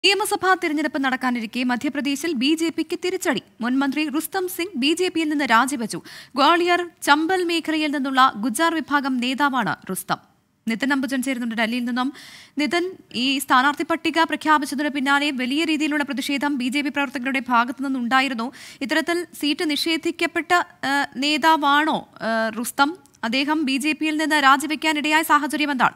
നിയമസഭാ തിരഞ്ഞെടുപ്പ് നടക്കാനിരിക്കെ മധ്യപ്രദേശിൽ ബി ജെ പിക്ക് തിരിച്ചടി മുൻ മന്ത്രി റുസ്തം സിംഗ് ബി ജെ പിയിൽ നിന്ന് രാജിവെച്ചു ഗ്വാളിയർ ചമ്പൽ മേഖലയിൽ നിന്നുള്ള ഗുജാർ വിഭാഗം നേതാവാണ് റുസ്തം നിതിൻ അംബുജൻ ചേരുന്നുണ്ട് ഡൽഹിയിൽ നിന്നും നിതിൻ ഈ സ്ഥാനാർത്ഥി പട്ടിക പ്രഖ്യാപിച്ചതിന് പിന്നാലെ വലിയ രീതിയിലുള്ള പ്രതിഷേധം ബി ജെ പി പ്രവർത്തകരുടെ ഭാഗത്തു നിന്നുണ്ടായിരുന്നു ഇത്തരത്തിൽ സീറ്റ് നിഷേധിക്കപ്പെട്ട ആ, നേതാവാണോ ആ, റുസ്തം അദ്ദേഹം ബി ജെ പിയിൽ നിന്ന് രാജിവെക്കാനിടയായ സാഹചര്യം എന്താണ്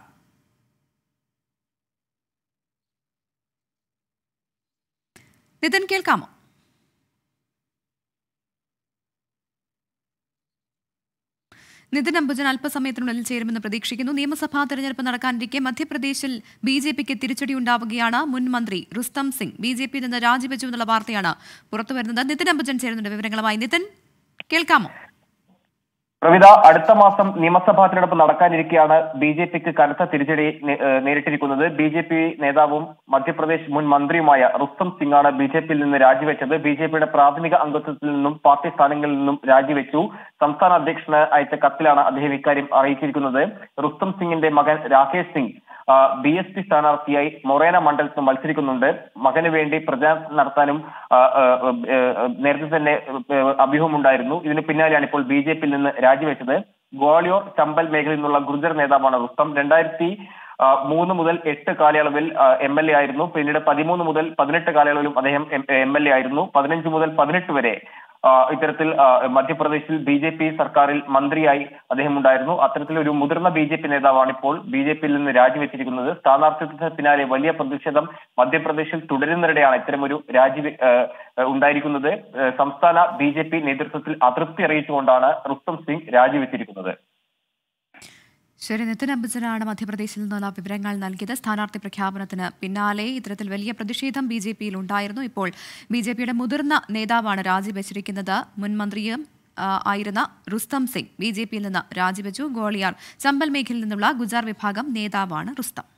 നിതിൻ കേൾക്കാമോ നിതിൻ അംബുജൻ അല്പസമയത്തിനുള്ളിൽ ചേരുമെന്ന് പ്രതീക്ഷിക്കുന്നു നിയമസഭാ തെരഞ്ഞെടുപ്പ് നടക്കാനിരിക്കെ മധ്യപ്രദേശിൽ ബി ജെ പിക്ക് തിരിച്ചടി ഉണ്ടാവുകയാണ് മുൻ മന്ത്രി റുസ്തം സിംഗ് ബി ജെ പിയിൽ നിന്ന് രാജിവെച്ചു എന്നുള്ള വാർത്തയാണ് പുറത്തുവരുന്നത് നിതിൻ അംബുജൻ ചേരുന്നുണ്ട് വിവരങ്ങളുമായി നിതിൻ കേൾക്കാമോ പ്രവിത അടുത്ത മാസം നിയമസഭാ തിരഞ്ഞെടുപ്പ് നടക്കാനിരിക്കെയാണ് ബി ജെ പിക്ക് കനത്ത തിരിച്ചടി നേ- ഏഹ് നേരിട്ടിരിക്കുന്നത് ബി ജെ പി നേതാവും മധ്യപ്രദേശ് മുൻ മന്ത്രിയുമായ റുസ്തം സിംഗ് ആണ് ബി ജെ പിയിൽ നിന്ന് രാജിവെച്ചത് ബി ജെ പിയുടെ പ്രാഥമിക അംഗത്വത്തിൽ നിന്നും പാർട്ടി സ്ഥാനങ്ങളിൽ നിന്നും രാജിവെച്ചു സംസ്ഥാന അധ്യക്ഷന് അയച്ച കത്തിലാണ് അദ്ദേഹം ഇക്കാര്യം അറിയിച്ചിരിക്കുന്നത് റുസ്തം സിംഗിന്റെ മകൻ Rakesh Singh B S P സ്ഥാനാർത്ഥിയായി മൊറേന മണ്ഡലത്തിൽ മത്സരിക്കുന്നുണ്ട് മകന് വേണ്ടി പ്രചാരണം നടത്താനും ആ, ആ, ആ, ആ, നേരത്തെ തന്നെ അഭ്യൂഹമുണ്ടായിരുന്നു ഇതിന് പിന്നാലെയാണ് ഇപ്പോൾ ബി ജെ പിയിൽ നിന്ന് രാജിവെച്ചത് ഗ്വാളിയോർ ചമ്പൽ മേഖലയിൽ നിന്നുള്ള ഗുർജർ നേതാവാണ് റുസ്തം രണ്ടായിരത്തി ആ, മൂന്ന് മുതൽ എട്ട് കാലയളവിൽ എം എൽ എ ആയിരുന്നു പിന്നീട് പതിമൂന്ന് മുതൽ പതിനെട്ട് കാലയളവിലും അദ്ദേഹം എം എൽ എ ആയിരുന്നു പതിനഞ്ച് മുതൽ പതിനെട്ട് വരെ ആ, ഇത്തരത്തിൽ ആ, മധ്യപ്രദേശിൽ ബി ജെ പി സർക്കാരിൽ മന്ത്രിയായി അദ്ദേഹം ഉണ്ടായിരുന്നു അത്തരത്തിലൊരു മുതിർന്ന ബി ജെ പി നേതാവാണ് ഇപ്പോൾ ബി ജെ പിയിൽ നിന്ന് രാജിവെച്ചിരിക്കുന്നത് സ്ഥാനാർത്ഥിത്വത്തിന് പിന്നാലെ വലിയ പ്രതിഷേധം മധ്യപ്രദേശിൽ തുടരുന്നതിനിടെയാണ് ഇത്തരമൊരു രാജി ആ, ഉണ്ടായിരിക്കുന്നത് ആ, സംസ്ഥാന ബി ജെ പി നേതൃത്വത്തിൽ അതൃപ്തി അറിയിച്ചുകൊണ്ടാണ് റുസ്തം സിംഗ് രാജിവെച്ചിരിക്കുന്നത് ശരി നിതിൻ അംബുജനാണ് മധ്യപ്രദേശിൽ നിന്നുള്ള വിവരങ്ങൾ നൽകിയത് സ്ഥാനാർത്ഥി പ്രഖ്യാപനത്തിന് പിന്നാലെ ഇത്തരത്തിൽ വലിയ പ്രതിഷേധം ബി ജെ പിയിൽ ഉണ്ടായിരുന്നു ഇപ്പോൾ ബി ജെ പിയുടെ മുതിർന്ന നേതാവാണ് രാജിവെച്ചിരിക്കുന്നത് മുൻ മന്ത്രിയും ആ, ആയിരുന്ന റുസ്തം സിംഗ് ബി ജെ പിയിൽ നിന്ന് രാജിവെച്ചു ഗോളിയാർ ചമ്പൽ മേഖലയിൽ നിന്നുള്ള ഗുജാർ വിഭാഗം നേതാവാണ് റുസ്തം